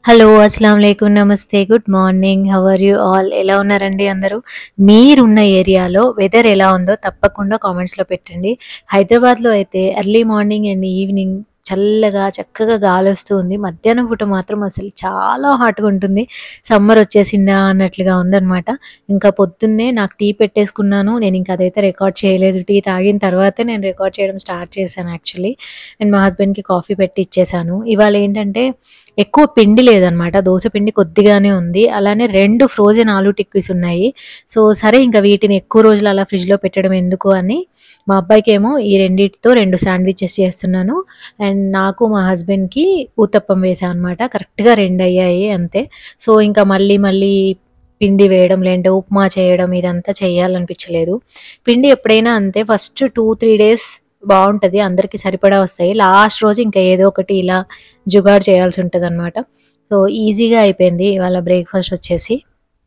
hello అస్సలం లేకుం నమస్తే good morning how are you all ఎలా ఉన్నారండి అందరూ మీరున్న ఏరియాలో వెదర్ ఎలా ఉందో తప్పకుండా కామెంట్స్లో పెట్టండి హైదరాబాద్లో అయితే ఎర్లీ మార్నింగ్ అండ్ ఈవినింగ్ చల్లగా చక్కగా గాలి వస్తూ ఉంది మధ్యాహ్నం పూట మాత్రం అసలు చాలా హాట్గా ఉంటుంది సమ్మర్ వచ్చేసిందా అన్నట్లుగా ఉందన్నమాట ఇంకా పొద్దున్నే నాకు టీ పెట్టేసుకున్నాను నేను ఇంకా అదైతే రికార్డ్ చేయలేదు టీ తాగిన తర్వాతే నేను రికార్డ్ చేయడం స్టార్ట్ చేశాను యాక్చువల్లీ అండ్ మా హస్బెండ్కి కాఫీ పెట్టి ఇచ్చేసాను ఇవాళ ఏంటంటే ఎక్కువ పిండి లేదనమాట దోశ పిండి కొద్దిగానే ఉంది అలానే రెండు ఫ్రోజన్ ఆలూ టిక్కీస్ ఉన్నాయి సో సరే ఇంకా వీటిని ఎక్కువ రోజులు అలా ఫ్రిడ్జ్లో పెట్టడం ఎందుకు అని మా అబ్బాయికి ఏమో ఈ రెండింటితో రెండు శాండ్విచెస్ చేస్తున్నాను అండ్ నాకు మా హస్బెండ్కి ఊతప్పం వేసాను అనమాట కరెక్ట్గా రెండు అయ్యాయి అంతే సో ఇంకా మళ్ళీ మళ్ళీ పిండి వేయడం లేదంటే ఉప్మా చేయడం ఇదంతా చేయాలనిపించలేదు పిండి ఎప్పుడైనా అంతే ఫస్ట్ టూ త్రీ డేస్ బాగుంటుంది అందరికీ సరిపడా వస్తాయి లాస్ట్ రోజు ఇంకా ఏదో ఒకటి ఇలా జుగాడ్ చేయాల్సి ఉంటుంది అనమాట సో ఈజీగా అయిపోయింది ఇవాళ బ్రేక్ఫాస్ట్ వచ్చేసి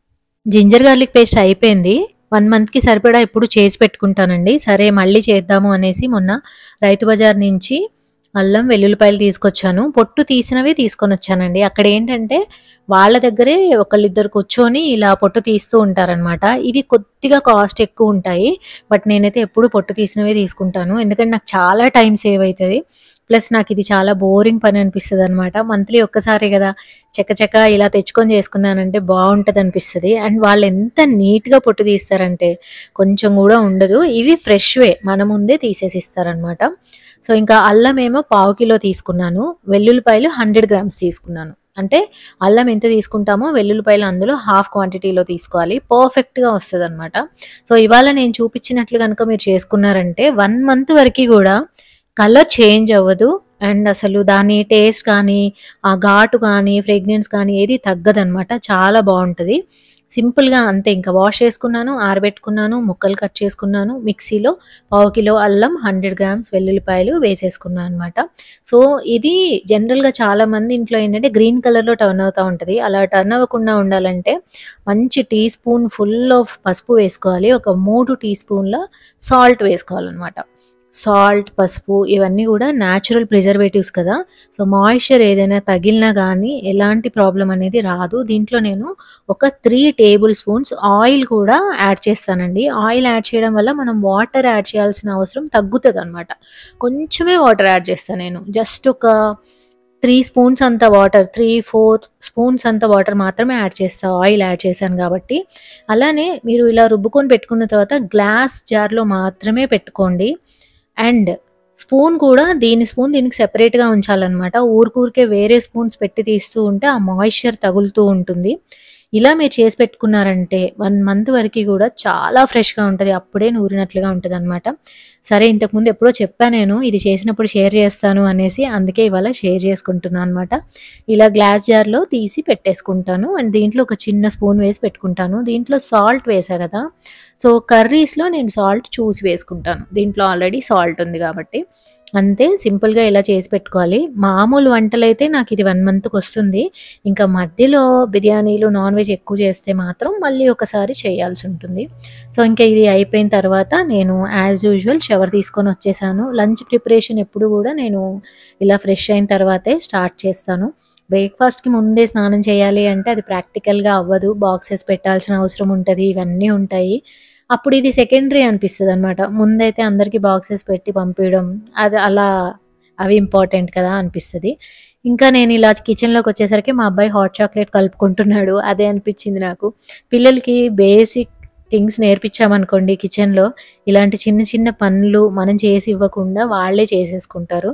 జింజర్ గార్లిక్ పేస్ట్ అయిపోయింది వన్ మంత్కి సరిపడా ఎప్పుడు చేసి పెట్టుకుంటానండి సరే మళ్ళీ చేద్దాము అనేసి మొన్న రైతు బజార్ నుంచి అల్లం వెల్లుల్లిపాయలు తీసుకొచ్చాను పొట్టు తీసినవి తీసుకొని వచ్చానండి అక్కడ ఏంటంటే వాళ్ళ దగ్గరే ఒకళ్ళిద్దరు కూర్చొని ఇలా పొట్టు తీస్తూ ఉంటారనమాట ఇవి కొద్దిగా కాస్ట్ ఎక్కువ ఉంటాయి బట్ నేనైతే ఎప్పుడు పొట్టు తీసినవే తీసుకుంటాను ఎందుకంటే నాకు చాలా టైం సేవ్ అవుతుంది ప్లస్ నాకు ఇది చాలా బోరింగ్ పని అనిపిస్తుంది అనమాట మంత్లీ ఒక్కసారి కదా చకచక ఇలా తెచ్చుకొని చేసుకున్నానంటే బాగుంటుంది అనిపిస్తుంది అండ్ వాళ్ళు ఎంత నీట్గా పొట్టు తీస్తారంటే కొంచెం కూడా ఉండదు ఇవి ఫ్రెష్వే మన ముందే తీసేసి ఇస్తారనమాట సో ఇంకా అల్లం ఏమో పావు కిలో తీసుకున్నాను వెల్లుల్లిపాయలు హండ్రెడ్ గ్రామ్స్ తీసుకున్నాను అంటే అల్లం ఎంత తీసుకుంటామో వెల్లుల్లిపాయలు అందులో హాఫ్ క్వాంటిటీలో తీసుకోవాలి పర్ఫెక్ట్గా వస్తుంది అనమాట సో ఇవాళ నేను చూపించినట్లు కనుక మీరు చేసుకున్నారంటే వన్ మంత్ వరకు కూడా కలర్ చేంజ్ అవ్వదు అండ్ అసలు దాని టేస్ట్ కానీ ఆ ఘాటు కానీ ఫ్రేగ్రెన్స్ కానీ ఏది తగ్గదనమాట చాలా బాగుంటుంది సింపుల్గా అంతే ఇంకా వాష్ చేసుకున్నాను ఆరబెట్టుకున్నాను ముక్కలు కట్ చేసుకున్నాను మిక్సీలో పావు కిలో అల్లం హండ్రెడ్ గ్రామ్స్ వెల్లుల్లిపాయలు వేసేసుకున్నాను అనమాట సో ఇది జనరల్గా చాలా మంది ఇంట్లో ఏంటంటే గ్రీన్ కలర్లో టర్న్ అవుతూ ఉంటుంది అలా టర్న్ అవ్వకుండా ఉండాలంటే మంచి టీ స్పూన్ ఫుల్ ఆఫ్ పసుపు వేసుకోవాలి ఒక మూడు టీ స్పూన్ల సాల్ట్ వేసుకోవాలన్నమాట సాల్ట్ పసుపు ఇవన్నీ కూడా న్యాచురల్ ప్రిజర్వేటివ్స్ కదా సో మాయిశ్చర్ ఏదైనా తగిలినా కానీ ఎలాంటి ప్రాబ్లం అనేది రాదు దీంట్లో నేను ఒక త్రీ టేబుల్ స్పూన్స్ ఆయిల్ కూడా యాడ్ చేస్తానండి ఆయిల్ యాడ్ చేయడం వల్ల మనం వాటర్ యాడ్ చేయాల్సిన అవసరం తగ్గుతుంది అనమాట కొంచెమే వాటర్ యాడ్ చేస్తాను నేను జస్ట్ ఒక త్రీ స్పూన్స్ అంత వాటర్ త్రీ ఫోర్ స్పూన్స్ అంత వాటర్ మాత్రమే యాడ్ చేస్తా ఆయిల్ యాడ్ చేశాను కాబట్టి అలానే మీరు ఇలా రుబ్బుకొని పెట్టుకున్న తర్వాత గ్లాస్ జార్లో మాత్రమే పెట్టుకోండి అండ్ స్పూన్ కూడా దీని స్పూన్ దీనికి సెపరేట్గా ఉంచాలన్నమాట ఊరికూరికే వేరే స్పూన్స్ పెట్టి తీస్తూ ఉంటే ఆ మాయిశ్చర్ తగులుతూ ఉంటుంది ఇలా మీరు చేసి పెట్టుకున్నారంటే వన్ మంత్ వరకు కూడా చాలా ఫ్రెష్గా ఉంటుంది అప్పుడే నూరినట్లుగా ఉంటుంది అనమాట సరే ఇంతకుముందు ఎప్పుడో చెప్పాను నేను ఇది చేసినప్పుడు షేర్ చేస్తాను అనేసి అందుకే ఇవాళ షేర్ చేసుకుంటున్నాను అనమాట ఇలా గ్లాస్ జార్లో తీసి పెట్టేసుకుంటాను అండ్ దీంట్లో ఒక చిన్న స్పూన్ వేసి పెట్టుకుంటాను దీంట్లో సాల్ట్ వేసా కదా సో కర్రీస్లో నేను సాల్ట్ చూసి వేసుకుంటాను దీంట్లో ఆల్రెడీ సాల్ట్ ఉంది కాబట్టి అంతే సింపుల్గా ఇలా చేసి పెట్టుకోవాలి మామూలు వంటలు అయితే నాకు ఇది వన్ మంత్కి వస్తుంది ఇంకా మధ్యలో బిర్యానీలు నాన్ వెజ్ ఎక్కువ చేస్తే మాత్రం మళ్ళీ ఒకసారి చేయాల్సి ఉంటుంది సో ఇంకా ఇది అయిపోయిన తర్వాత నేను యాజ్ యూజువల్ షవర్ తీసుకొని వచ్చేసాను లంచ్ ప్రిపరేషన్ ఎప్పుడు కూడా నేను ఇలా ఫ్రెష్ అయిన తర్వాతే స్టార్ట్ చేస్తాను బ్రేక్ఫాస్ట్కి ముందే స్నానం చేయాలి అంటే అది ప్రాక్టికల్గా అవ్వదు బాక్సెస్ పెట్టాల్సిన అవసరం ఉంటుంది ఇవన్నీ ఉంటాయి అప్పుడు ఇది సెకండరీ అనిపిస్తుంది అనమాట ముందైతే అందరికీ బాక్సెస్ పెట్టి పంపించడం అది అలా అవి ఇంపార్టెంట్ కదా అనిపిస్తుంది ఇంకా నేను ఇలా కిచెన్లోకి వచ్చేసరికి మా అబ్బాయి హాట్ చాక్లెట్ కలుపుకుంటున్నాడు అదే అనిపించింది నాకు పిల్లలకి బేసిక్ థింగ్స్ నేర్పించామనుకోండి కిచెన్లో ఇలాంటి చిన్న చిన్న పనులు మనం చేసి ఇవ్వకుండా వాళ్ళే చేసేసుకుంటారు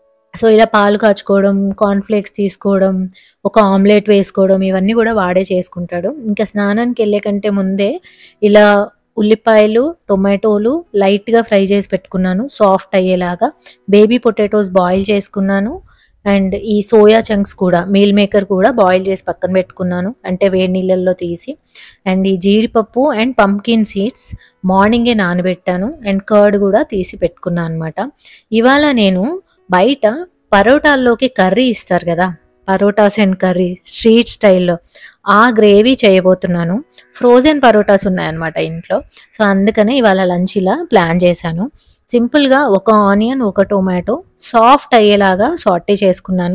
సో ఇలా పాలు కాచుకోవడం కార్న్ఫ్లేక్స్ తీసుకోవడం ఒక ఆమ్లెట్ వేసుకోవడం ఇవన్నీ కూడా వాడే చేసుకుంటాడు ఇంకా స్నానానికి వెళ్ళే కంటే ముందే ఇలా ఉల్లిపాయలు టొమాటోలు లైట్గా ఫ్రై చేసి పెట్టుకున్నాను సాఫ్ట్ అయ్యేలాగా బేబీ పొటాటోస్ బాయిల్ చేసుకున్నాను అండ్ ఈ సోయా చంక్స్ కూడా మీల్ మేకర్ కూడా బాయిల్ చేసి పక్కన పెట్టుకున్నాను అంటే వేడి నీళ్ళల్లో తీసి అండ్ ఈ జీడిపప్పు అండ్ పంకిన్ సీడ్స్ మార్నింగే నానబెట్టాను అండ్ కర్డ్ కూడా తీసి పెట్టుకున్నాను అనమాట ఇవాళ నేను బయట పరోటాల్లోకి కర్రీ ఇస్తారు కదా పరోటాస్ అండ్ కర్రీ స్ట్రీట్ స్టైల్లో ఆ గ్రేవీ చేయబోతున్నాను ఫ్రోజన్ పరోటాస్ ఉన్నాయన్నమాట ఇంట్లో సో అందుకనే ఇవాళ లంచ్ ఇలా ప్లాన్ చేశాను సింపుల్గా ఒక ఆనియన్ ఒక టొమాటో సాఫ్ట్ అయ్యేలాగా సాటే చేసుకున్నాను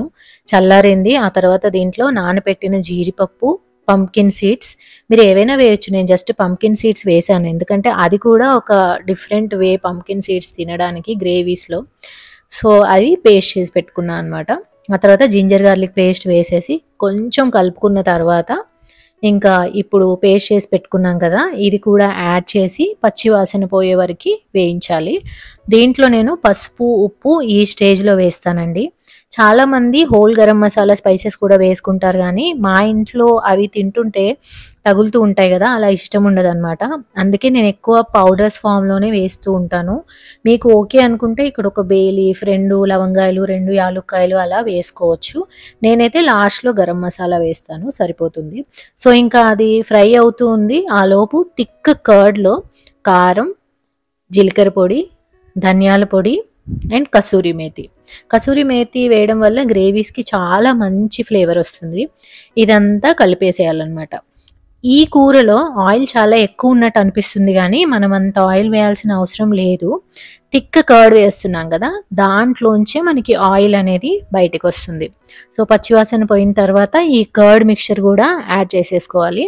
చల్లారింది ఆ తర్వాత దీంట్లో నానబెట్టిన జీడిపప్పు పంకిన్ సీడ్స్ మీరు ఏవైనా వేయొచ్చు నేను జస్ట్ పంకిన్ సీడ్స్ వేసాను ఎందుకంటే అది కూడా ఒక డిఫరెంట్ వే పంకిన్ సీడ్స్ తినడానికి గ్రేవీస్లో సో అది పేస్ట్ చేసి పెట్టుకున్నాను అనమాట ఆ తర్వాత జింజర్ గార్లిక్ పేస్ట్ వేసేసి కొంచెం కలుపుకున్న తర్వాత ఇంకా ఇప్పుడు పేస్ట్ చేసి పెట్టుకున్నాం కదా ఇది కూడా యాడ్ చేసి పచ్చి వాసన పోయే వరకు వేయించాలి దీంట్లో నేను పసుపు ఉప్పు ఈ స్టేజ్లో వేస్తానండి చాలామంది హోల్ గరం మసాలా స్పైసెస్ కూడా వేసుకుంటారు కానీ మా ఇంట్లో అవి తింటుంటే తగులుతూ ఉంటాయి కదా అలా ఇష్టం ఉండదు అనమాట అందుకే నేను ఎక్కువ పౌడర్స్ ఫామ్లోనే వేస్తూ ఉంటాను మీకు ఓకే అనుకుంటే ఇక్కడ ఒక బే లీఫ్ రెండు లవంగాయలు రెండు యాలుక్కాయలు అలా వేసుకోవచ్చు నేనైతే లాస్ట్లో గరం మసాలా వేస్తాను సరిపోతుంది సో ఇంకా అది ఫ్రై అవుతూ ఉంది ఆ లోపు థిక్ కర్డ్లో కారం జీలకర్ర పొడి ధనియాల పొడి అండ్ కసూరి మేతి కసూరి మేతి వేయడం వల్ల గ్రేవీస్కి చాలా మంచి ఫ్లేవర్ వస్తుంది ఇదంతా కలిపేసేయాలన్నమాట ఈ కూరలో ఆయిల్ చాలా ఎక్కువ ఉన్నట్టు అనిపిస్తుంది కానీ మనం అంత ఆయిల్ వేయాల్సిన అవసరం లేదు టిక్ కర్డ్ వేస్తున్నాం కదా దాంట్లోంచే మనకి ఆయిల్ అనేది బయటకు వస్తుంది సో పచ్చివాసన పోయిన తర్వాత ఈ కర్డ్ మిక్చర్ కూడా యాడ్ చేసేసుకోవాలి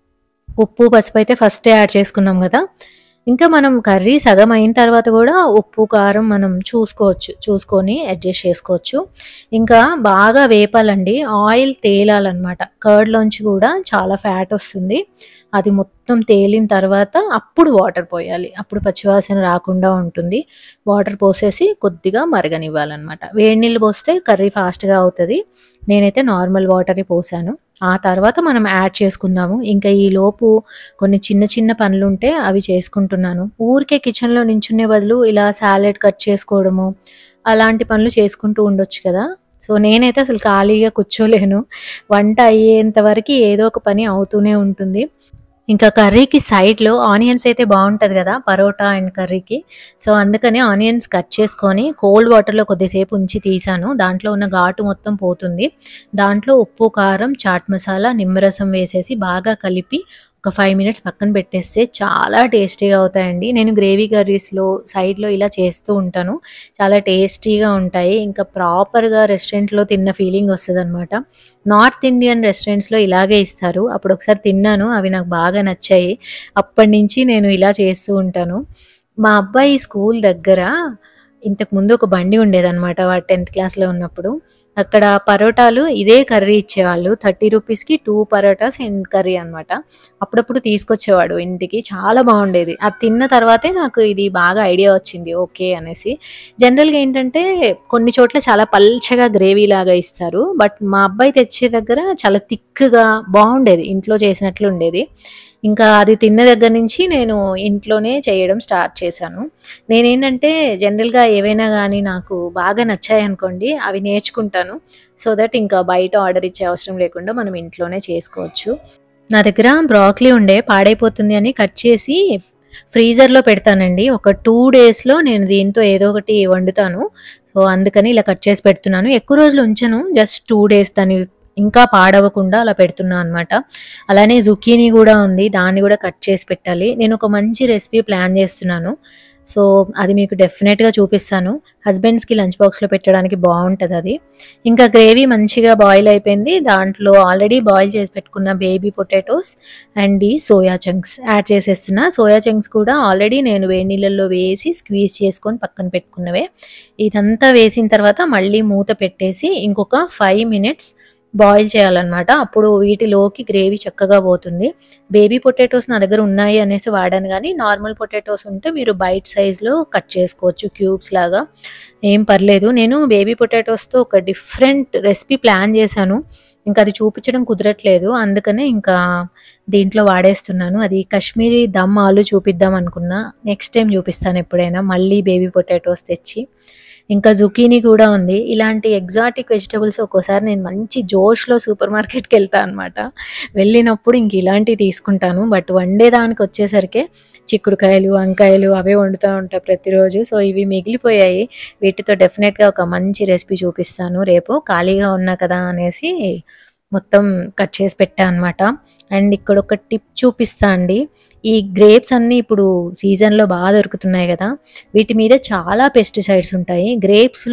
ఉప్పు పసుపు అయితే ఫస్టే యాడ్ చేసుకున్నాం కదా ఇంకా మనం కర్రీ సగం అయిన తర్వాత కూడా ఉప్పు కారం మనం చూసుకోవచ్చు చూసుకొని అడ్జస్ట్ చేసుకోవచ్చు ఇంకా బాగా వేపాలండి ఆయిల్ తేలాలన్నమాట కర్డ్లోంచి కూడా చాలా ఫ్యాట్ వస్తుంది అది మొత్తం తేలిన తర్వాత అప్పుడు వాటర్ పోయాలి అప్పుడు పచ్చివాసన రాకుండా ఉంటుంది వాటర్ పోసేసి కొద్దిగా మరగనివ్వాలన్నమాట వేడి నీళ్ళు పోస్తే కర్రీ ఫాస్ట్గా అవుతుంది నేనైతే నార్మల్ వాటరే పోసాను ఆ తర్వాత మనం యాడ్ చేసుకుందాము ఇంకా ఈ లోపు కొన్ని చిన్న చిన్న పనులు ఉంటే అవి చేసుకుంటున్నాను ఊరికే కిచెన్లో నించునే బదులు ఇలా సాలెడ్ కట్ చేసుకోవడము అలాంటి పనులు చేసుకుంటూ ఉండొచ్చు కదా సో నేనైతే అసలు ఖాళీగా కూర్చోలేను వంట అయ్యేంత వరకు ఏదో ఒక పని అవుతూనే ఉంటుంది ఇంకా కర్రీకి సైడ్లో ఆనియన్స్ అయితే బాగుంటుంది కదా పరోటా అండ్ కర్రీకి సో అందుకని ఆనియన్స్ కట్ చేసుకొని కోల్డ్ వాటర్లో కొద్దిసేపు ఉంచి తీసాను దాంట్లో ఉన్న ఘాటు మొత్తం పోతుంది దాంట్లో ఉప్పు కారం చాట్ మసాలా నిమ్మరసం వేసేసి బాగా కలిపి ఒక ఫైవ్ మినిట్స్ పక్కన పెట్టేస్తే చాలా టేస్టీగా అవుతాయండి నేను గ్రేవీ కర్రీస్లో సైడ్లో ఇలా చేస్తూ ఉంటాను చాలా టేస్టీగా ఉంటాయి ఇంకా ప్రాపర్గా రెస్టారెంట్లో తిన్న ఫీలింగ్ వస్తుంది అనమాట నార్త్ ఇండియన్ రెస్టారెంట్స్లో ఇలాగే ఇస్తారు అప్పుడు ఒకసారి తిన్నాను అవి నాకు బాగా నచ్చాయి అప్పటి నుంచి నేను ఇలా చేస్తూ ఉంటాను మా అబ్బాయి స్కూల్ దగ్గర ఇంతకు ముందు ఒక బండి ఉండేదన్నమాట వాడు టెన్త్ క్లాస్లో ఉన్నప్పుడు అక్కడ పరోటాలు ఇదే కర్రీ ఇచ్చేవాళ్ళు థర్టీ రూపీస్కి టూ పరోటాస్ అండ్ కర్రీ అనమాట అప్పుడప్పుడు తీసుకొచ్చేవాడు ఇంటికి చాలా బాగుండేది అది తిన్న తర్వాతే నాకు ఇది బాగా ఐడియా వచ్చింది ఓకే అనేసి జనరల్గా ఏంటంటే కొన్ని చోట్ల చాలా పల్చగా గ్రేవీ లాగా ఇస్తారు బట్ మా అబ్బాయి తెచ్చే దగ్గర చాలా థిక్గా బాగుండేది ఇంట్లో చేసినట్లు ఉండేది ఇంకా అది తిన్న దగ్గర నుంచి నేను ఇంట్లోనే చేయడం స్టార్ట్ చేశాను నేనేంటంటే జనరల్గా ఏవైనా కానీ నాకు బాగా నచ్చాయి అనుకోండి అవి నేర్చుకుంటాను సో దట్ ఇంకా బయట ఆర్డర్ ఇచ్చే అవసరం లేకుండా మనం ఇంట్లోనే చేసుకోవచ్చు నా దగ్గర బ్రాక్లీ ఉండే పాడైపోతుంది అని కట్ చేసి ఫ్రీజర్లో పెడతానండి ఒక టూ డేస్లో నేను దీంతో ఏదో ఒకటి వండుతాను సో అందుకని ఇలా కట్ చేసి పెడుతున్నాను ఎక్కువ రోజులు ఉంచను జస్ట్ టూ డేస్ దాన్ని ఇంకా పాడవకుండా అలా పెడుతున్నా అనమాట అలానే జుకీనీ కూడా ఉంది దాన్ని కూడా కట్ చేసి పెట్టాలి నేను ఒక మంచి రెసిపీ ప్లాన్ చేస్తున్నాను సో అది మీకు డెఫినెట్గా చూపిస్తాను హస్బెండ్స్కి లంచ్ బాక్స్లో పెట్టడానికి బాగుంటుంది అది ఇంకా గ్రేవీ మంచిగా బాయిల్ అయిపోయింది దాంట్లో ఆల్రెడీ బాయిల్ చేసి పెట్టుకున్న బేబీ పొటాటోస్ అండ్ ఈ సోయా చంక్స్ యాడ్ చేసేస్తున్నా సోయా చంక్స్ కూడా ఆల్రెడీ నేను వేడి నీళ్ళల్లో వేసి స్క్వీజ్ చేసుకొని పక్కన పెట్టుకున్నవే ఇదంతా వేసిన తర్వాత మళ్ళీ మూత పెట్టేసి ఇంకొక ఫైవ్ మినిట్స్ బాయిల్ చేయాలన్నమాట అప్పుడు వీటిలోకి గ్రేవీ చక్కగా పోతుంది బేబీ పొటాటోస్ నా దగ్గర ఉన్నాయి అనేసి వాడాను కానీ నార్మల్ పొటాటోస్ ఉంటే మీరు బైట్ సైజ్లో కట్ చేసుకోవచ్చు క్యూబ్స్ లాగా ఏం పర్లేదు నేను బేబీ పొటాటోస్తో ఒక డిఫరెంట్ రెసిపీ ప్లాన్ చేశాను ఇంకా అది చూపించడం కుదరట్లేదు అందుకనే ఇంకా దీంట్లో వాడేస్తున్నాను అది కాశ్మీరీ దమ్ ఆలు చూపిద్దాం అనుకున్నా నెక్స్ట్ టైం చూపిస్తాను ఎప్పుడైనా మళ్ళీ బేబీ పొటాటోస్ తెచ్చి ఇంకా జుకీనీ కూడా ఉంది ఇలాంటి ఎగ్జాటిక్ వెజిటబుల్స్ ఒక్కోసారి నేను మంచి జోష్లో సూపర్ మార్కెట్కి వెళ్తాను అనమాట వెళ్ళినప్పుడు ఇంక ఇలాంటివి తీసుకుంటాను బట్ వండేదానికి వచ్చేసరికి చిక్కుడుకాయలు వంకాయలు అవే వండుతూ ఉంటాయి ప్రతిరోజు సో ఇవి మిగిలిపోయాయి వీటితో డెఫినెట్గా ఒక మంచి రెసిపీ చూపిస్తాను రేపు ఖాళీగా ఉన్నా కదా అనేసి మొత్తం కట్ చేసి పెట్టా అనమాట అండ్ ఇక్కడ ఒక టిప్ చూపిస్తా అండి ఈ గ్రేప్స్ అన్నీ ఇప్పుడు సీజన్లో బాగా దొరుకుతున్నాయి కదా వీటి మీద చాలా పెస్టిసైడ్స్ ఉంటాయి గ్రేప్స్లో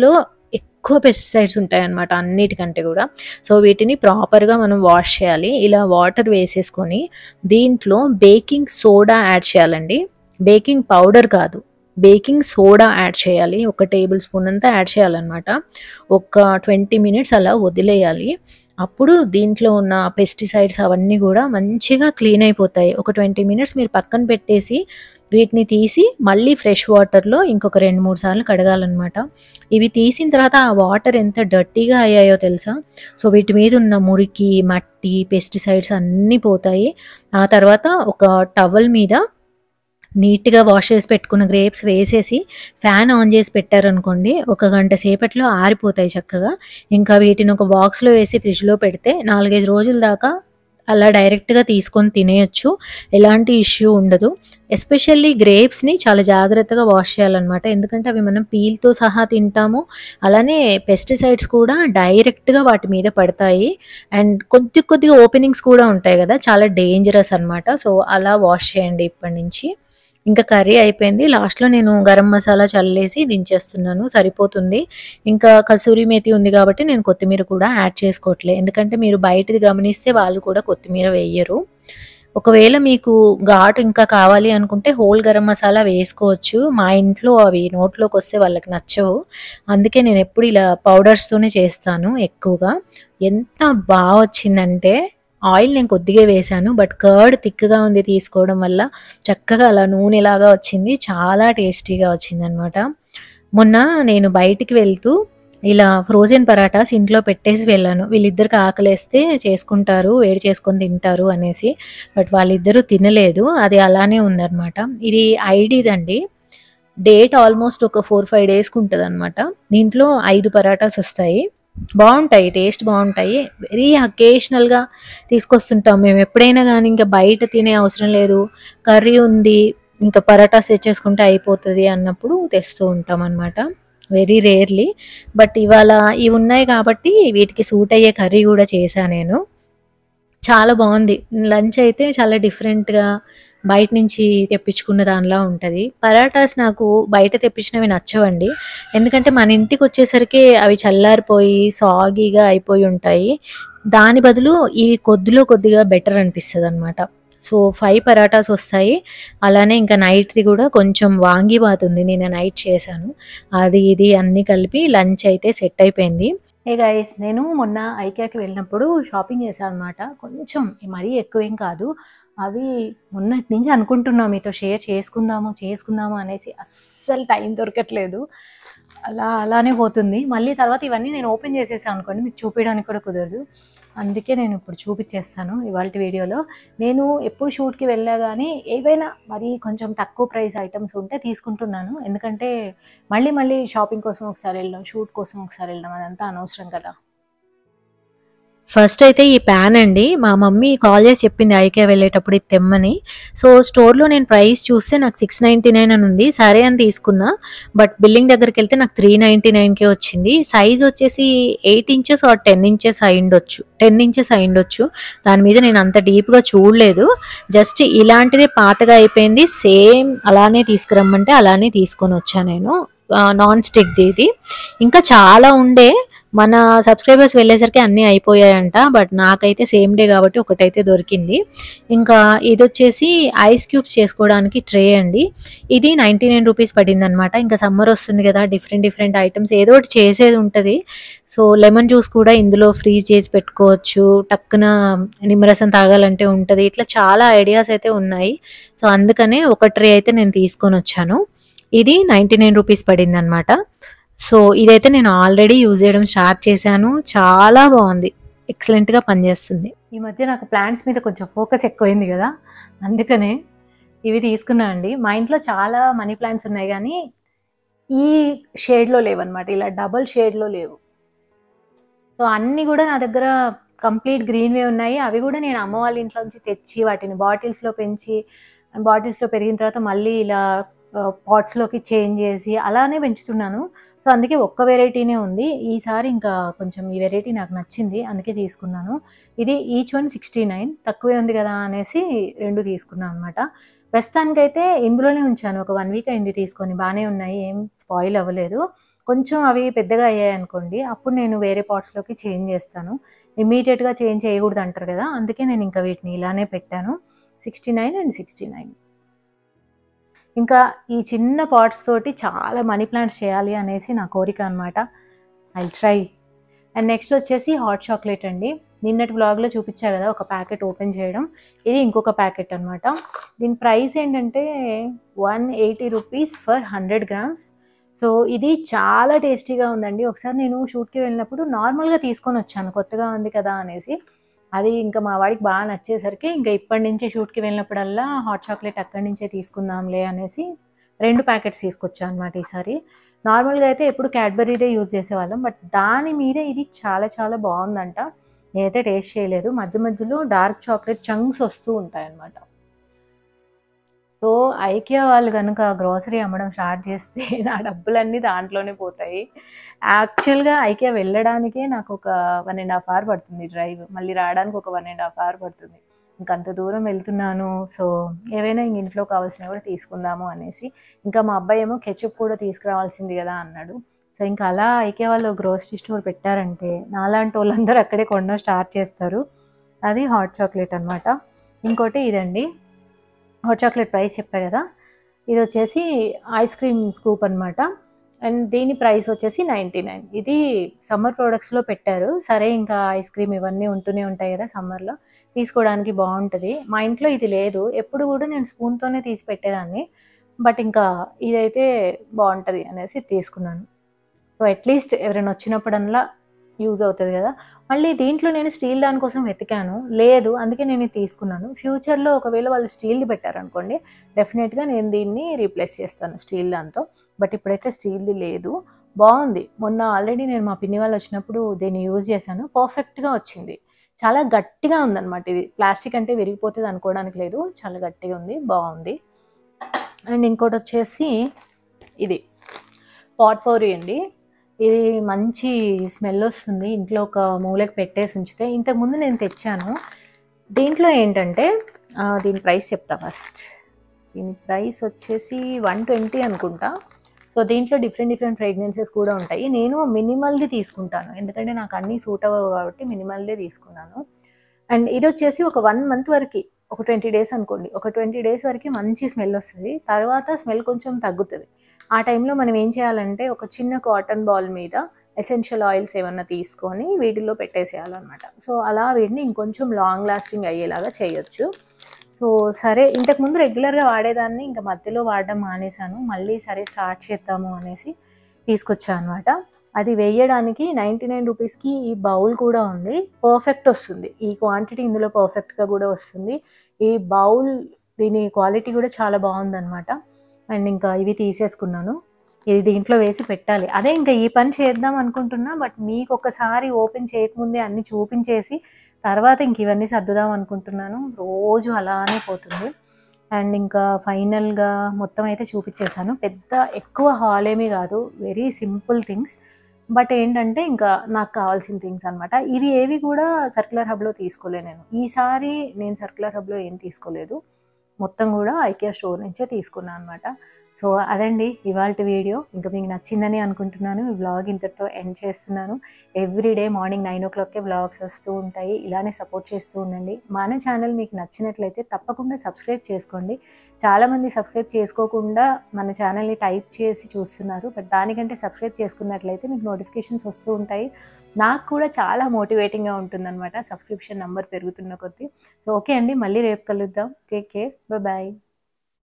ఎక్కువ పెస్టిసైడ్స్ ఉంటాయన్నమాట అన్నిటికంటే కూడా సో వీటిని ప్రాపర్గా మనం వాష్ చేయాలి ఇలా వాటర్ వేసేసుకొని దీంట్లో బేకింగ్ సోడా యాడ్ చేయాలండి బేకింగ్ పౌడర్ కాదు బేకింగ్ సోడా యాడ్ చేయాలి ఒక టేబుల్ స్పూన్ అంతా యాడ్ చేయాలన్నమాట ఒక ట్వంటీ మినిట్స్ అలా వదిలేయాలి అప్పుడు దీంట్లో ఉన్న పెస్టిసైడ్స్ అవన్నీ కూడా మంచిగా క్లీన్ అయిపోతాయి ఒక ట్వంటీ మినిట్స్ మీరు పక్కన పెట్టేసి వీటిని తీసి మళ్ళీ ఫ్రెష్ వాటర్లో ఇంకొక రెండు మూడు సార్లు కడగాలన్నమాట ఇవి తీసిన తర్వాత ఆ వాటర్ ఎంత డర్టీగా అయ్యాయో తెలుసా సో వీటి మీద ఉన్న మురికి మట్టి పెస్టిసైడ్స్ అన్నీ పోతాయి ఆ తర్వాత ఒక టవల్ మీద నీట్గా వాష్ చేసి పెట్టుకున్న గ్రేప్స్ వేసేసి ఫ్యాన్ ఆన్ చేసి పెట్టారనుకోండి ఒక గంట సేపట్లో ఆరిపోతాయి చక్కగా ఇంకా వీటిని ఒక బాక్స్లో వేసి ఫ్రిడ్జ్లో పెడితే నాలుగైదు రోజుల దాకా అలా డైరెక్ట్గా తీసుకొని తినేయొచ్చు ఎలాంటి ఇష్యూ ఉండదు ఎస్పెషల్లీ గ్రేప్స్ని చాలా జాగ్రత్తగా వాష్ చేయాలన్నమాట ఎందుకంటే అవి మనం పీల్తో సహా తింటాము అలానే పెస్టిసైడ్స్ కూడా డైరెక్ట్గా వాటి మీద పడతాయి అండ్ కొద్ది కొద్దిగా ఓపెనింగ్స్ కూడా ఉంటాయి కదా చాలా డేంజరస్ అన్నమాట సో అలా వాష్ చేయండి ఇప్పటి నుంచి ఇంకా కర్రీ అయిపోయింది లాస్ట్లో నేను గరం మసాలా చల్లేసి దించేస్తున్నాను సరిపోతుంది ఇంకా కసూరి మేతి ఉంది కాబట్టి నేను కొత్తిమీర కూడా యాడ్ చేసుకోవట్లే ఎందుకంటే మీరు బయటది గమనిస్తే వాళ్ళు కూడా కొత్తిమీర వేయరు ఒకవేళ మీకు ఘాటు ఇంకా కావాలి అనుకుంటే హోల్ గరం మసాలా వేసుకోవచ్చు మా ఇంట్లో అవి నోట్లోకి వస్తే వాళ్ళకి నచ్చవు అందుకే నేను ఎప్పుడు ఇలా పౌడర్స్తోనే చేస్తాను ఎక్కువగా ఎంత బాగా వచ్చిందంటే ఆయిల్ నేను కొద్దిగా వేశాను బట్ కర్డ్ థిక్గా ఉంది తీసుకోవడం వల్ల చక్కగా అలా నూనెలాగా వచ్చింది చాలా టేస్టీగా వచ్చింది అనమాట మొన్న నేను బయటికి వెళ్తూ ఇలా ఫ్రోజన్ పరాటాస్ ఇంట్లో పెట్టేసి వెళ్ళాను వీళ్ళిద్దరికి ఆకలేస్తే చేసుకుంటారు వేడి చేసుకొని తింటారు అనేసి బట్ వాళ్ళిద్దరూ తినలేదు అది అలానే ఉందన్నమాట ఇది ఐడిదండి డేట్ ఆల్మోస్ట్ ఒక ఫోర్ ఫైవ్ డేస్కి ఉంటుంది అనమాట దీంట్లో ఐదు పరాటాస్ వస్తాయి బాగుంటాయి టేస్ట్ బాగుంటాయి వెరీ అకేషనల్గా తీసుకొస్తుంటాం మేము ఎప్పుడైనా కానీ ఇంకా బయట తినే అవసరం లేదు కర్రీ ఉంది ఇంకా పరాటాస్ తెచ్చేసుకుంటే అయిపోతుంది అన్నప్పుడు తెస్తూ ఉంటాం అనమాట వెరీ రేర్లీ బట్ ఇవాళ ఇవి ఉన్నాయి కాబట్టి వీటికి సూట్ అయ్యే కర్రీ కూడా చేశాను నేను చాలా బాగుంది లంచ్ అయితే చాలా డిఫరెంట్గా బయట నుంచి తెప్పించుకున్న దానిలా ఉంటుంది పరాటాస్ నాకు బయట తెప్పించినవి నచ్చవండి ఎందుకంటే మన ఇంటికి వచ్చేసరికి అవి చల్లారిపోయి సాగీగా అయిపోయి ఉంటాయి దాని బదులు ఇవి కొద్దిలో కొద్దిగా బెటర్ అనిపిస్తుంది అనమాట సో ఫైవ్ పరాటాస్ వస్తాయి అలానే ఇంకా నైట్ది కూడా కొంచెం వాంగిబాత్ ఉంది నేను నైట్ చేశాను అది ఇది అన్నీ కలిపి లంచ్ అయితే సెట్ అయిపోయింది ఏ గైస్ నేను మొన్న ఐక్యాకి వెళ్ళినప్పుడు షాపింగ్ చేశాను అనమాట కొంచెం మరీ ఎక్కువేం కాదు అవి మొన్నటి నుంచి అనుకుంటున్నాం మీతో షేర్ చేసుకుందాము చేసుకుందాము అనేసి అస్సలు టైం దొరకట్లేదు అలా అలానే పోతుంది మళ్ళీ తర్వాత ఇవన్నీ నేను ఓపెన్ చేసేసాను అనుకోండి మీకు చూపించడానికి కూడా కుదరదు అందుకే నేను ఇప్పుడు చూపించేస్తాను ఇవాళ వీడియోలో నేను ఎప్పుడు షూట్కి వెళ్ళా కానీ ఏవైనా మరీ కొంచెం తక్కువ ప్రైస్ ఐటమ్స్ ఉంటే తీసుకుంటున్నాను ఎందుకంటే మళ్ళీ మళ్ళీ షాపింగ్ కోసం ఒకసారి వెళ్ళడం షూట్ కోసం ఒకసారి వెళ్ళడం అదంతా అనవసరం కదా ఫస్ట్ అయితే ఈ ప్యాన్ అండి మా మమ్మీ కాల్ చేసి చెప్పింది ఐకే వెళ్ళేటప్పుడు ఇది తెమ్మని సో స్టోర్లో నేను ప్రైస్ చూస్తే నాకు సిక్స్ నైంటీ నైన్ అని ఉంది సరే అని తీసుకున్నా బట్ బిల్లింగ్ దగ్గరికి వెళ్తే నాకు త్రీ నైంటీ నైన్కే వచ్చింది సైజ్ వచ్చేసి eight inches or ten inches అయిండొచ్చు టెన్ ఇంచెస్ అయిండొచ్చు దాని మీద నేను అంత డీప్గా చూడలేదు జస్ట్ ఇలాంటిదే పాతగా అయిపోయింది సేమ్ అలానే తీసుకురమ్మంటే అలానే తీసుకొని వచ్చా నేను నాన్ స్టిక్ది ఇది ఇంకా చాలా ఉండే మన సబ్స్క్రైబర్స్ వెళ్ళేసరికి అన్నీ అయిపోయాయంట బట్ నాకైతే సేమ్ డే కాబట్టి ఒకటైతే దొరికింది ఇంకా ఇది వచ్చేసి ఐస్ క్యూబ్స్ చేసుకోవడానికి ట్రే అండి ఇది నైంటీ నైన్ రూపీస్ పడింది అనమాట ఇంకా సమ్మర్ వస్తుంది కదా డిఫరెంట్ డిఫరెంట్ ఐటమ్స్ ఏదో ఒకటి చేసేది ఉంటుంది సో లెమన్ జ్యూస్ కూడా ఇందులో ఫ్రీజ్ చేసి పెట్టుకోవచ్చు టక్కున నిమ్మరసం తాగాలంటే ఉంటుంది ఇట్లా చాలా ఐడియాస్ అయితే ఉన్నాయి సో అందుకనే ఒక ట్రే అయితే నేను తీసుకొని వచ్చాను ఇది నైంటీ నైన్ రూపీస్ పడింది అనమాట సో ఇదైతే నేను ఆల్రెడీ యూజ్ చేయడం స్టార్ట్ చేశాను చాలా బాగుంది ఎక్సలెంట్గా పనిచేస్తుంది ఈ మధ్య నాకు ప్లాంట్స్ మీద కొంచెం ఫోకస్ ఎక్కువైంది కదా అందుకనే ఇవి తీసుకున్నా అండి మా ఇంట్లో చాలా మనీ ప్లాంట్స్ ఉన్నాయి కానీ ఈ షేడ్లో లేవన్నమాట ఇలా డబల్ షేడ్లో లేవు సో అన్నీ కూడా నా దగ్గర కంప్లీట్ గ్రీన్వే ఉన్నాయి అవి కూడా నేను అమ్మ వాళ్ళ ఇంట్లో నుంచి తెచ్చి వాటిని బాటిల్స్లో పెంచి బాటిల్స్లో పెరిగిన తర్వాత మళ్ళీ ఇలా పాట్స్లోకి చేంజ్ చేసి అలానే పెంచుతున్నాను సో అందుకే ఒక్క వెరైటీనే ఉంది ఈసారి ఇంకా కొంచెం ఈ వెరైటీ నాకు నచ్చింది అందుకే తీసుకున్నాను ఇది ఈచ్ వన్ సిక్స్టీ నైన్ తక్కువే ఉంది కదా అనేసి రెండు తీసుకున్నాను అనమాట ప్రస్తుతానికైతే ఇందులోనే ఉంచాను ఒక వన్ వీక్ అయింది తీసుకొని బాగానే ఉన్నాయి ఏం స్పాయిల్ అవ్వలేదు కొంచెం అవి పెద్దగా అయ్యాయి అనుకోండి అప్పుడు నేను వేరే పాట్స్లోకి చేంజ్ చేస్తాను ఇమీడియట్గా చేంజ్ చేయకూడదు అంటారు కదా అందుకే నేను ఇంకా వీటిని ఇలానే పెట్టాను sixty nine and sixty nine ఇంకా ఈ చిన్న పాట్స్ తోటి చాలా మనీ ప్లాంట్స్ చేయాలి అనేసి నా కోరిక అనమాట ఐ ట్రై అండ్ నెక్స్ట్ వచ్చేసి హాట్ చాక్లెట్ అండి నిన్నటి వ్లాగ్లో చూపించా కదా ఒక ప్యాకెట్ ఓపెన్ చేయడం ఇది ఇంకొక ప్యాకెట్ అనమాట దీని ప్రైస్ ఏంటంటే one eighty rupees for hundred grams so ఇది చాలా టేస్టీగా ఉందండి ఒకసారి నేను షూట్కి వెళ్ళినప్పుడు నార్మల్గా తీసుకొని వచ్చాను కొత్తగా ఉంది కదా అనేసి అది ఇంకా మా వాడికి బాగా నచ్చేసరికి ఇంకా ఇప్పటి నుంచి షూట్కి వెళ్ళినప్పుడల్లా హాట్ చాక్లెట్ అక్కడి నుంచే తీసుకుందాంలే అనేసి రెండు ప్యాకెట్స్ తీసుకొచ్చాను అనమాట ఈసారి నార్మల్గా అయితే ఎప్పుడు క్యాడ్బరీదే యూజ్ చేసేవాళ్ళం బట్ దాని మీదే ఇది చాలా చాలా బాగుందంట నేనైతే టేస్ట్ చేయలేదు మధ్య మధ్యలో డార్క్ చాక్లెట్ చంక్స్ వస్తూ ఉంటాయి అన్నమాట సో ఐకియా వాళ్ళు కనుక గ్రోసరీ అమ్మడం స్టార్ట్ చేస్తే నా డబ్బులన్నీ దాంట్లోనే పోతాయి యాక్చువల్గా ఐకియా వెళ్ళడానికే నాకు ఒక వన్ అండ్ హాఫ్ అవర్ పడుతుంది డ్రైవ్ మళ్ళీ రావడానికి ఒక వన్ అండ్ హాఫ్ అవర్ పడుతుంది ఇంకా అంత దూరం వెళ్తున్నాను సో ఏవైనా ఇంక ఇంట్లో కావాల్సినవి కూడా తీసుకుందాము అనేసి ఇంకా మా అబ్బాయి ఏమో కెచప్ కూడా తీసుకురావాల్సింది కదా అన్నాడు సో ఇంకా అలా ఐకే వాళ్ళు గ్రోసరీ స్టోర్ పెట్టారంటే నాలాంటి వాళ్ళందరూ అక్కడే కొనడం స్టార్ట్ చేస్తారు అది హాట్ చాక్లెట్ అనమాట ఇంకోటి ఇదండి హాట్ చాక్లెట్ ప్రైస్ చెప్పా కదా ఇది వచ్చేసి ఐస్ క్రీమ్ స్కూప్ అనమాట అండ్ దీని ప్రైస్ వచ్చేసి నైంటీ నైన్ ఇది సమ్మర్ ప్రోడక్ట్స్లో పెట్టారు సరే ఇంకా ఐస్ క్రీమ్ ఇవన్నీ ఉంటూనే ఉంటాయి కదా సమ్మర్లో తీసుకోవడానికి బాగుంటుంది మా ఇంట్లో ఇది లేదు ఎప్పుడు కూడా నేను స్పూన్తోనే తీసి పెట్టేదాన్ని బట్ ఇంకా ఇదైతే బాగుంటుంది అనేసి తీసుకున్నాను సో అట్లీస్ట్ ఎవరైనా వచ్చినప్పుడల్లా యూజ్ అవుతుంది కదా మళ్ళీ దీంట్లో నేను స్టీల్ దానికోసం వెతికాను లేదు అందుకే నేను ఇది తీసుకున్నాను ఫ్యూచర్లో ఒకవేళ వాళ్ళు స్టీల్ది పెట్టారనుకోండి డెఫినెట్గా నేను దీన్ని రీప్లేస్ చేస్తాను స్టీల్ దాంతో బట్ ఇప్పుడైతే స్టీల్ది లేదు బాగుంది మొన్న ఆల్రెడీ నేను మా పిన్ని వాళ్ళు వచ్చినప్పుడు దీన్ని యూజ్ చేశాను పర్ఫెక్ట్గా వచ్చింది చాలా గట్టిగా ఉందన్నమాట ఇది ప్లాస్టిక్ అంటే విరిగిపోతుంది అనుకోవడానికి లేదు చాలా గట్టిగా ఉంది బాగుంది అండ్ ఇంకోటి వచ్చేసి ఇది పాట్ పౌరీ అండి ఇది మంచి స్మెల్ వస్తుంది ఇంట్లో ఒక మూలకి పెట్టేసి ఉంచితే ఇంతకుముందు నేను తెచ్చాను దీంట్లో ఏంటంటే ఆ, దీని ప్రైస్ చెప్తా ఫస్ట్ దీని ప్రైస్ వచ్చేసి వన్ ట్వంటీ అనుకుంటా సో దీంట్లో డిఫరెంట్ డిఫరెంట్ ఫ్రేగ్రెన్సెస్ కూడా ఉంటాయి నేను మినిమల్ది తీసుకుంటాను ఎందుకంటే నాకు అన్నీ సూట్ అవ్వవు కాబట్టి మినిమల్దే తీసుకున్నాను అండ్ ఇది వచ్చేసి ఒక వన్ మంత్ వరకు ఒక ట్వంటీ డేస్ అనుకోండి ఒక ట్వంటీ డేస్ వరకు మంచి స్మెల్ వస్తుంది తర్వాత స్మెల్ కొంచెం తగ్గుతుంది ఆ టైంలో మనం ఏం చేయాలంటే ఒక చిన్న కాటన్ బాల్ మీద ఎసెన్షియల్ ఆయిల్స్ ఏమన్నా తీసుకొని వీటిల్లో పెట్టేసేయాలన్నమాట సో అలా వీటిని ఇంకొంచెం లాంగ్ లాస్టింగ్ అయ్యేలాగా చేయొచ్చు సో సరే ఇంతకుముందు రెగ్యులర్గా వాడేదాన్ని ఇంకా మధ్యలో వాడడం మానేశాను మళ్ళీ సరే స్టార్ట్ చేద్దాము అనేసి తీసుకొచ్చాను అనమాట అది వేయడానికి నైంటీ నైన్ రూపీస్కి ఈ బౌల్ కూడా ఉంది పర్ఫెక్ట్ వస్తుంది ఈ క్వాంటిటీ ఇందులో పర్ఫెక్ట్గా కూడా వస్తుంది ఈ బౌల్ దీని క్వాలిటీ కూడా చాలా బాగుందన్నమాట అండ్ ఇంకా ఇవి తీసేసుకున్నాను ఇది దీంట్లో వేసి పెట్టాలి అదే ఇంకా ఈ పని చేద్దాం అనుకుంటున్నా బట్ మీకు ఒకసారి ఓపెన్ చేయకముందే అన్ని చూపించేసి తర్వాత ఇంక ఇవన్నీ సర్దుదాం అనుకుంటున్నాను రోజు అలానే పోతుంది అండ్ ఇంకా ఫైనల్గా మొత్తం అయితే చూపించేశాను పెద్ద ఎక్కువ హాల్ ఏమీ కాదు వెరీ సింపుల్ థింగ్స్ బట్ ఏంటంటే ఇంకా నాకు కావాల్సిన థింగ్స్ అనమాట ఇవి ఏవి కూడా సర్క్యులర్ హబ్లో తీసుకోలే నేను ఈసారి నేను సర్క్యులర్ హబ్లో ఏం తీసుకోలేదు మొత్తం కూడా ఐకియా స్టోర్ నుంచే తీసుకున్నాను అనమాట సో అదండి ఇవాళ వీడియో ఇంకా మీకు నచ్చిందని అనుకుంటున్నాను ఈ వ్లాగ్ ఇంతటితో ఎండ్ చేస్తున్నాను ఎవ్రీ డే మార్నింగ్ నైన్ ఓ క్లాక్కే వ్లాగ్స్ వస్తూ ఉంటాయి ఇలానే సపోర్ట్ చేస్తూ ఉండండి మన ఛానల్ మీకు నచ్చినట్లయితే తప్పకుండా సబ్స్క్రైబ్ చేసుకోండి చాలామంది సబ్స్క్రైబ్ చేసుకోకుండా మన ఛానల్ని టైప్ చేసి చూస్తున్నారు బట్ దానికంటే సబ్స్క్రైబ్ చేసుకున్నట్లయితే మీకు నోటిఫికేషన్స్ వస్తూ ఉంటాయి నాకు కూడా చాలా మోటివేటింగ్గా ఉంటుందన్నమాట సబ్స్క్రిప్షన్ నెంబర్ పెరుగుతున్న కొద్దీ సో ఓకే అండి మళ్ళీ రేపు కలుద్దాం టేక్ కేర్ బాయ్